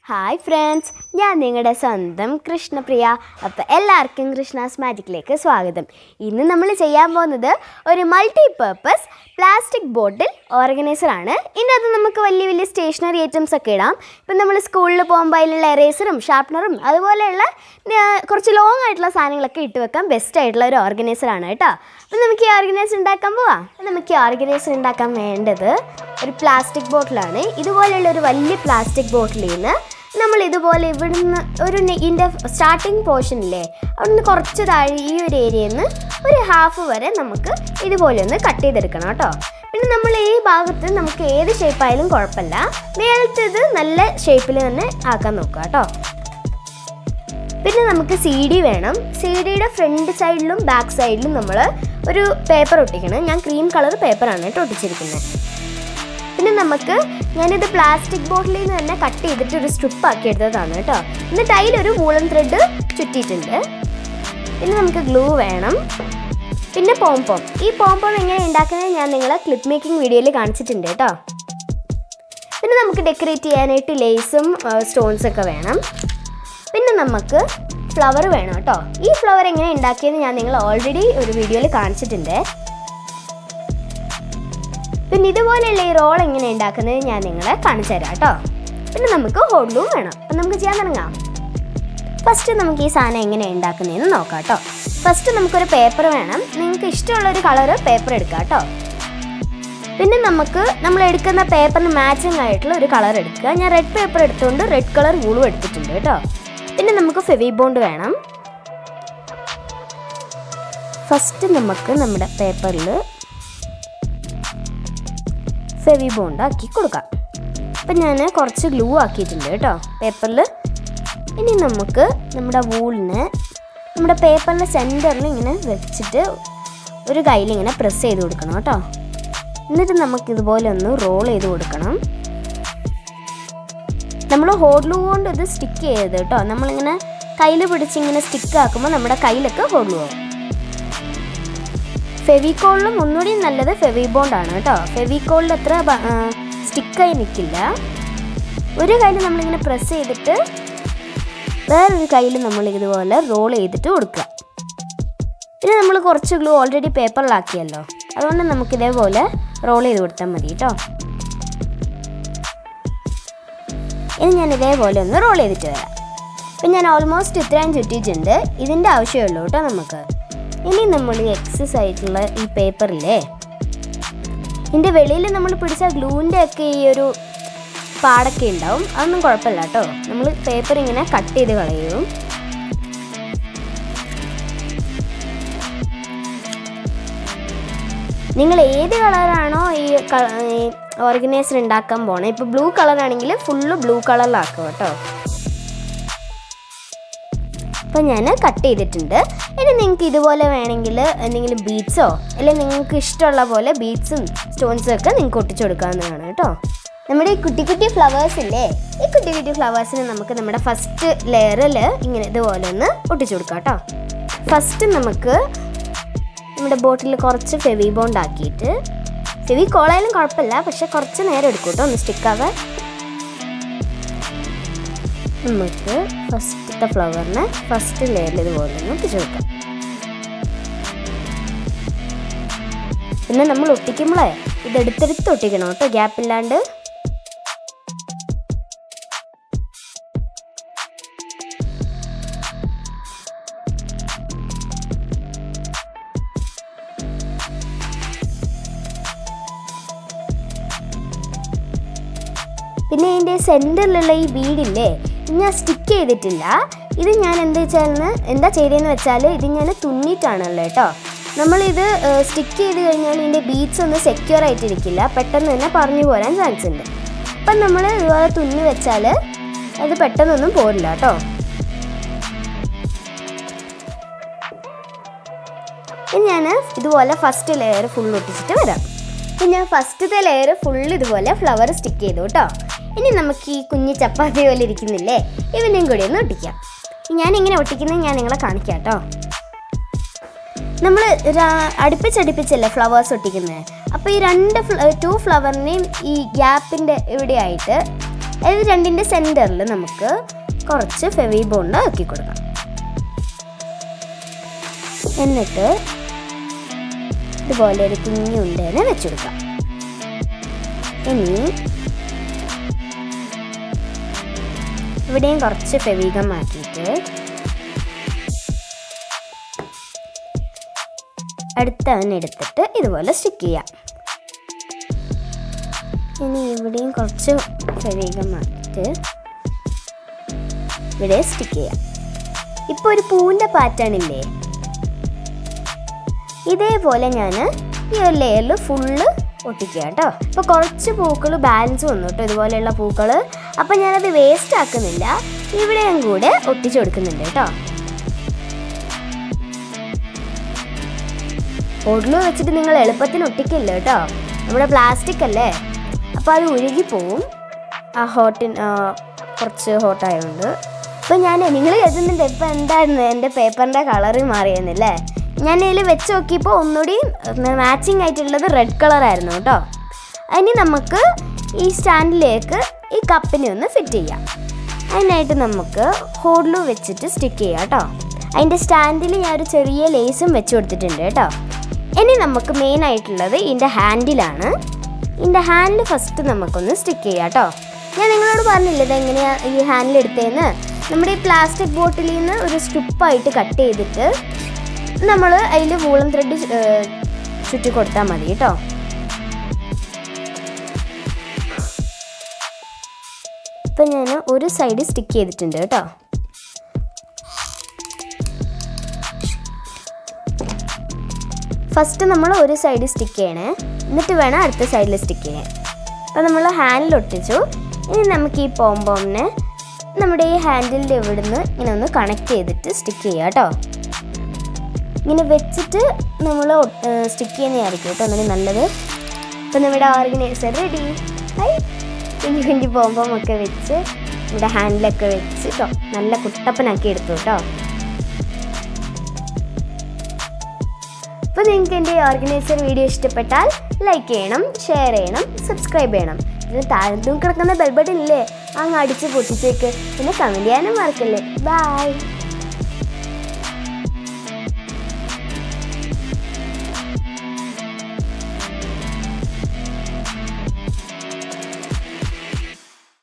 hi friends ഞാൻ നിങ്ങളുടെ സ്വന്തം കൃഷ്ണപ്രിയ അപ്പോൾ എല്ലാവർക്കും കൃഷ്ണാസ് മാജിക്കിലേക്ക് സ്വാഗതം ഇന്ന് നമ്മൾ ചെയ്യാൻ പോകുന്നത് ഒരു മൾട്ടി പർപ്പസ് പ്ലാസ്റ്റിക് ബോട്ടിൽ ഓർഗനൈസറാണ് ഇതിനകത്ത് നമുക്ക് വലിയ വലിയ സ്റ്റേഷനറി ഐറ്റംസ് ഒക്കെ ഇടാം ഇപ്പം നമ്മൾ സ്കൂളിൽ പോകുമ്പോൾ അതിലുള്ള എറേസറും ഷാർപ്പനറും അതുപോലെയുള്ള ആ, കുറച്ച് ലോങ് ആയിട്ടുള്ള സാധനങ്ങളൊക്കെ ഇട്ട് വെക്കാൻ ബെസ്റ്റ് ആയിട്ടുള്ള ഒരു ഓർഗനൈസറാണ് കേട്ടോ അപ്പം നമുക്ക് ഈ ഓർഗനൈസർ ഉണ്ടാക്കാൻ പോവാം അപ്പം നമുക്ക് ഈ ഓർഗനൈസർ ഉണ്ടാക്കാൻ വേണ്ടത് ഒരു പ്ലാസ്റ്റിക് ബോട്ടിലാണ് ഇതുപോലെയുള്ള ഒരു വലിയ പ്ലാസ്റ്റിക് ബോട്ടിലിൽ നിന്ന് നമ്മൾ ഇതുപോലെ ഇവിടുന്ന് ഒരു ഇതിൻ്റെ സ്റ്റാർട്ടിങ് പോർഷനില്ലേ അവിടുന്ന് കുറച്ച് താഴെ ഈ ഒരു ഏരിയയിൽ നിന്ന് ഒരു ഹാഫ് വരെ നമുക്ക് ഇതുപോലെ ഒന്ന് കട്ട് ചെയ്തെടുക്കണം കേട്ടോ പിന്നെ നമ്മൾ ഈ ഭാഗത്ത് നമുക്ക് ഏത് ഷേപ്പായാലും കുഴപ്പമില്ല മേലത്തേത് നല്ല ഷേപ്പിൽ തന്നെ ആക്കാൻ നോക്കുക കേട്ടോ പിന്നെ നമുക്ക് സി ഡി വേണം സി ഡിയുടെ ഫ്രണ്ട് സൈഡിലും ബാക്ക് സൈഡിലും നമ്മൾ ഒരു പേപ്പർ ഒട്ടിക്കണം ഞാൻ ക്രീം കളർ പേപ്പറാണ് കേട്ടോ ഒട്ടിച്ചിരിക്കുന്നത് പിന്നെ നമുക്ക് ഞാനിത് പ്ലാസ്റ്റിക് ബോട്ടിലിൽ നിന്ന് തന്നെ കട്ട് ചെയ്തിട്ട് ഒരു സ്ട്രിപ്പ് ആക്കി എടുത്തതാണ് കേട്ടോ എന്നിട്ട് അതിലൊരു വൂളൻ ത്രെഡ് ചുറ്റിയിട്ടുണ്ട് പിന്നെ നമുക്ക് ഗ്ലൂ വേണം പിന്നെ പോംപോം ഈ പോംപോം എങ്ങനെ ഉണ്ടാക്കുന്നത് ഞാൻ നിങ്ങളെ ക്ലിപ്പ് മേക്കിംഗ് വീഡിയോയിൽ കാണിച്ചിട്ടുണ്ട് കേട്ടോ പിന്നെ നമുക്ക് ഡെക്കറേറ്റ് ചെയ്യാനായിട്ട് ലേസും സ്റ്റോൺസ് ഒക്കെ വേണം പിന്നെ നമുക്ക് ഫ്ലവർ വേണം കേട്ടോ ഈ ഫ്ലവർ എങ്ങനെ ഉണ്ടാക്കിയെന്ന് ഞാൻ നിങ്ങൾ ഓൾറെഡി ഒരു വീഡിയോയിൽ കാണിച്ചിട്ടുണ്ട് പിന്നെ ഇതുപോലെയുള്ള ഈ റോൾ എങ്ങനെ ഉണ്ടാക്കുന്നത് ഞാൻ നിങ്ങളെ കാണിച്ചു തരാം കേട്ടോ പിന്നെ നമുക്ക് ഹോഡ്ലൂം വേണം അപ്പം നമുക്ക് ചെയ്യാൻ തുടങ്ങാം ഫസ്റ്റ് നമുക്ക് ഈ സാധനം എങ്ങനെ ഉണ്ടാക്കുന്നതെന്ന് നോക്കാം കേട്ടോ ഫസ്റ്റ് നമുക്കൊരു പേപ്പർ വേണം നിങ്ങൾക്ക് ഇഷ്ടമുള്ള ഒരു കളറ് പേപ്പർ എടുക്കാം കേട്ടോ പിന്നെ നമുക്ക് നമ്മൾ എടുക്കുന്ന പേപ്പറിന് മാച്ചിങ് ആയിട്ടുള്ള ഒരു കളർ എടുക്കുക ഞാൻ റെഡ് പേപ്പർ എടുത്തുകൊണ്ട് റെഡ് കളർ വൂളും എടുത്തിട്ടുണ്ട് കേട്ടോ പിന്നെ നമുക്ക് ഫെവി ബോണ്ട് വേണം ഫസ്റ്റ് നമുക്ക് നമ്മുടെ പേപ്പറിൽ ഫെവി ബോണ്ട് ആക്കി കൊടുക്കാം അപ്പം ഞാൻ കുറച്ച് ഗ്ലൂ ആക്കിയിട്ടുണ്ട് കേട്ടോ പേപ്പറിൽ ഇനി നമുക്ക് നമ്മുടെ വൂളിന് നമ്മുടെ പേപ്പറിൻ്റെ സെൻറ്ററിൽ ഇങ്ങനെ വെച്ചിട്ട് ഒരു കയ്യിൽ ഇങ്ങനെ പ്രസ് ചെയ്ത് കൊടുക്കണം കേട്ടോ എന്നിട്ട് നമുക്ക് ഇതുപോലെ ഒന്ന് റോൾ ചെയ്ത് കൊടുക്കണം നമ്മൾ ഹോഡ് കൊണ്ട് ഇത് സ്റ്റിക്ക് ചെയ്യരുത് കേട്ടോ നമ്മളിങ്ങനെ കയ്യിൽ പിടിച്ച് ഇങ്ങനെ സ്റ്റിക്ക് ആക്കുമ്പോൾ നമ്മുടെ കയ്യിലൊക്കെ ഹോഡ് ആവും ഫെവിക്കോളിലും ഒന്നുകൂടി നല്ലത് ഫെവി ബോണ്ടാണ് കേട്ടോ ഫെവിക്കോളിൽ അത്ര സ്റ്റിക്കായി നിൽക്കില്ല ഒരു കയ്യിൽ നമ്മളിങ്ങനെ പ്രസ് ചെയ്തിട്ട് വേറൊരു കയ്യിൽ നമ്മൾ ഇതുപോലെ റോൾ ചെയ്തിട്ട് കൊടുക്കുക പിന്നെ നമ്മൾ കുറച്ച് ഗ്ലൂ ഓൾറെഡി പേപ്പറിലാക്കിയല്ലോ അതുകൊണ്ട് നമുക്ക് ഇതേപോലെ റോൾ ചെയ്ത് കൊടുത്താൽ മതി കേട്ടോ ഇനി ഞാൻ ഇതേപോലെ ഒന്ന് റോൾ ചെയ്തിട്ട് വരാം അപ്പം ഞാൻ ഓൾമോസ്റ്റ് ഇത്രയും ചുറ്റിയിട്ടുണ്ട് ഇതിൻ്റെ ആവശ്യമുള്ളൂ കേട്ടോ നമുക്ക് ഇനി നമ്മൾ ഈ എക്സസ് ആയിട്ടുള്ള ഈ പേപ്പറില്ലേ ഇതിൻ്റെ വെളിയിൽ നമ്മൾ പിടിച്ച ഗ്ലൂവിൻ്റെ ഒക്കെ ഈ ഒരു പാടൊക്കെ ഉണ്ടാവും അതൊന്നും കുഴപ്പമില്ല കേട്ടോ നമ്മൾ പേപ്പർ ഇങ്ങനെ കട്ട് ചെയ്ത് കളയും നിങ്ങൾ ഏത് കളറാണോ ഈ ഓർഗനൈസർ ഉണ്ടാക്കാൻ പോണേ ഇപ്പോൾ ബ്ലൂ കളറാണെങ്കിൽ ഫുള്ള് ബ്ലൂ കളറിലാക്കുക കേട്ടോ അപ്പോൾ ഞാൻ കട്ട് ചെയ്തിട്ടുണ്ട് ഇനി നിങ്ങൾക്ക് ഇതുപോലെ വേണമെങ്കിൽ എന്തെങ്കിലും ബീഡ്സോ അല്ലെങ്കിൽ നിങ്ങൾക്ക് ഇഷ്ടമുള്ള പോലെ ബീഡ്സും സ്റ്റോൺസും ഒക്കെ നിങ്ങൾക്ക് ഒട്ടിച്ചു കൊടുക്കാവുന്നതാണ് കേട്ടോ നമ്മുടെ ഈ കുട്ടി കുട്ടി ഫ്ലവേഴ്സ് ഇല്ലേ ഈ കുട്ടി കുട്ടി ഫ്ലവേഴ്സിന് നമുക്ക് നമ്മുടെ ഫസ്റ്റ് ലെയറിൽ ഇങ്ങനെ ഇതുപോലെ ഒന്ന് ഒട്ടിച്ചു കൊടുക്കാം കേട്ടോ ഫസ്റ്റ് നമുക്ക് നമ്മുടെ ബോട്ടിൽ കുറച്ച് ഫെവി ബോണ്ട് ആക്കിയിട്ട് ഫെവി കോളായാലും കുഴപ്പമില്ല പക്ഷെ കുറച്ച് നേരം എടുക്കും കേട്ടോ ഒന്ന് സ്റ്റിക്കാവാൻ നമുക്ക് ഫസ്റ്റത്തെ ഫ്ലവറിന് ഫസ്റ്റ് ലെയറിൽ ഇതുപോലെ ഒന്ന് ഒട്ടിച്ചു കൊടുക്കാം പിന്നെ നമ്മൾ ഒട്ടിക്കുമ്പോഴേ ഇത് എടുത്തെടുത്ത് ഒട്ടിക്കണം കേട്ടോ ഗ്യാപ്പ് ഇല്ലാണ്ട് പിന്നെ ഇതിൻ്റെ സെൻറ്ററിലുള്ള ഈ ബീഡില്ലേ ഇത് ഞാൻ സ്റ്റിക്ക് ചെയ്തിട്ടില്ല ഇത് ഞാൻ എന്താ വെച്ചാൽ എന്താ ചെയ്തതെന്ന് വെച്ചാൽ ഇത് ഞാൻ തുന്നിയിട്ടാണല്ലോ കേട്ടോ നമ്മളിത് സ്റ്റിക്ക് ചെയ്ത് കഴിഞ്ഞാൽ ഇതിൻ്റെ ബീഡ്സ് ഒന്നും സെക്യൂർ ആയിട്ടിരിക്കില്ല പെട്ടെന്ന് തന്നെ പറഞ്ഞു പോരാൻ ചാൻസ് ഉണ്ട് അപ്പം നമ്മൾ ഇതുപോലെ തുന്നി വെച്ചാൽ അത് പെട്ടെന്നൊന്നും പോരില്ല കേട്ടോ ഇനി ഞാൻ ഇതുപോലെ ഫസ്റ്റ് ലെയർ ഫുൾ ഒട്ടിച്ചിട്ട് വരാം ഇനി ഞാൻ ഫസ്റ്റത്തെ ലെയർ ഫുൾ ഇതുപോലെ ഫ്ലവർ സ്റ്റിക്ക് ചെയ്തു കേട്ടോ ഇനി നമുക്ക് ഈ കുഞ്ഞു ചപ്പാത്തി പോലെ ഇരിക്കുന്നില്ലേ ഇവനെയും കൂടി ഒന്ന് ഒട്ടിക്കാം ഞാൻ എങ്ങനെ ഒട്ടിക്കുന്നത് ഞാൻ നിങ്ങളെ കാണിക്കാം കേട്ടോ നമ്മൾ അടുപ്പിച്ചടുപ്പിച്ചല്ലേ ഫ്ലവേഴ്സ് ഒട്ടിക്കുന്നത് അപ്പോൾ ഈ രണ്ട് ടു ഫ്ലവറിനെയും ഈ ഗ്യാപ്പിൻ്റെ ഇവിടെയായിട്ട് ഇത് രണ്ടിൻ്റെ സെൻറ്ററിൽ നമുക്ക് കുറച്ച് ഫെവി ബോണ്ട് ആക്കി കൊടുക്കാം എന്നിട്ട് ഇതുപോലെ ഒരു കുഞ്ഞുണ്ടേനെ വെച്ചെടുക്കാം ഇനി ഇവിടെയും കുറച്ച് ഫെവികം മാറ്റിയിട്ട് അടുത്തവൻ എടുത്തിട്ട് ഇതുപോലെ സ്റ്റിക്ക് ചെയ്യാം ഇനി ഇവിടെയും കുറച്ച് ഫെവികം മാറ്റിയിട്ട് ഇവിടെ സ്റ്റിക്ക് ചെയ്യാം ഇപ്പോൾ ഒരു പൂവിൻ്റെ പാറ്റേൺ ഇല്ലേ ഇതേപോലെ ഞാൻ ഈ ഒരു ലെയറിൽ ഫുള്ള് ഒട്ടിക്കുക കേട്ടോ അപ്പോൾ കുറച്ച് പൂക്കൾ ബാലൻസ് വന്നു കേട്ടോ ഇതുപോലെയുള്ള പൂക്കൾ അപ്പം ഞാനത് വേസ്റ്റ് ആക്കുന്നില്ല ഇവിടെയും കൂടെ ഒട്ടിച്ചു കൊടുക്കുന്നുണ്ട് കേട്ടോ ഒടലു വെച്ചിട്ട് നിങ്ങൾ എളുപ്പത്തിന് ഒട്ടിക്കില്ല കേട്ടോ നമ്മുടെ പ്ലാസ്റ്റിക് അല്ലേ അപ്പോൾ അത് ഉരുകിപ്പോവും ആ ഹോട്ടിൻ കുറച്ച് ഹോട്ടായതുകൊണ്ട് അപ്പോൾ ഞാൻ നിങ്ങൾ കരുതുന്നുണ്ട് ഇപ്പം എന്തായിരുന്നു എൻ്റെ പേപ്പറിൻ്റെ കളറ് മാറിയെന്നല്ലേ ഞാൻ ഇതിൽ വെച്ച് നോക്കിയപ്പോൾ ഒന്നുകൂടി മാച്ചിങ് ആയിട്ടുള്ളത് റെഡ് കളറായിരുന്നു കേട്ടോ ഇനി നമുക്ക് ഈ സ്റ്റാൻഡിലേക്ക് ഈ കപ്പിനെ ഒന്ന് ഫിറ്റ് ചെയ്യാം അതിനായിട്ട് നമുക്ക് ഹോൾഡു വെച്ചിട്ട് സ്റ്റിക്ക് ചെയ്യാം കേട്ടോ അതിൻ്റെ സ്റ്റാൻഡിൽ ഞാൻ ഒരു ചെറിയ ലേസും വെച്ച് കൊടുത്തിട്ടുണ്ട് കേട്ടോ ഇനി നമുക്ക് മെയിൻ ആയിട്ടുള്ളത് ഇതിൻ്റെ ഹാൻഡിലാണ് ഇതിൻ്റെ ഹാൻഡിൽ ഫസ്റ്റ് നമുക്കൊന്ന് സ്റ്റിക്ക് ചെയ്യാം കേട്ടോ ഞാൻ നിങ്ങളോട് പറഞ്ഞില്ല ഇത് എങ്ങനെയാണ് ഈ ഹാൻഡിൽ എടുത്തതെന്ന് നമ്മുടെ ഈ പ്ലാസ്റ്റിക് ബോട്ടിലിൽ നിന്ന് ഒരു സ്ട്രിപ്പായിട്ട് കട്ട് ചെയ്തിട്ട് നമ്മൾ അതിൽ വൂളൻ ത്രെഡ് ചുറ്റി കൊടുത്താൽ മതി കേട്ടോ ഇപ്പം ഞാൻ ഒരു സൈഡ് സ്റ്റിക്ക് ചെയ്തിട്ടുണ്ട് കേട്ടോ ഫസ്റ്റ് നമ്മൾ ഒരു സൈഡ് സ്റ്റിക്ക് ചെയ്യണേ എന്നിട്ട് വേണം അടുത്ത സൈഡിൽ സ്റ്റിക്ക് ചെയ്യാൻ അപ്പം നമ്മൾ ഹാൻഡിൽ ഒട്ടിച്ചു ഇനി നമുക്ക് ഈ പോംപോമിനെ നമ്മുടെ ഈ ഹാൻഡിലിൻ്റെ ഇവിടുന്ന് ഇങ്ങനെ ഒന്ന് കണക്ട് ചെയ്തിട്ട് സ്റ്റിക്ക് ചെയ്യുക കേട്ടോ ഇങ്ങനെ വെച്ചിട്ട് നമ്മൾ സ്റ്റിക്ക് ചെയ്യുന്നതായിരിക്കും കേട്ടോ ഒന്നിനും നല്ലത് ഇപ്പം നമ്മുടെ ഓർഗനൈസർ റെഡി ഹൈ കുഞ്ഞു കുഞ്ഞു പോംപോം ഒക്കെ വെച്ച് ഇവിടെ ഹാൻഡിലൊക്കെ വെച്ച് കേട്ടോ നല്ല കുട്ടപ്പനാക്കി എടുത്തു കേട്ടോ അപ്പോൾ നിങ്ങൾക്ക് എൻ്റെ ഓർഗനൈസർ വീഡിയോ ഇഷ്ടപ്പെട്ടാൽ ലൈക്ക് ചെയ്യണം ഷെയർ ചെയ്യണം സബ്സ്ക്രൈബ് ചെയ്യണം ഇതിന് താഴ്ന്നു കിടക്കുന്ന ബെൽ ബട്ടൺ ഇല്ലേ അങ്ങ് അടിച്ച് പൊട്ടിച്ചേക്ക് പിന്നെ കമൻറ്റ് ചെയ്യാനും മറക്കല്ലേ ബൈ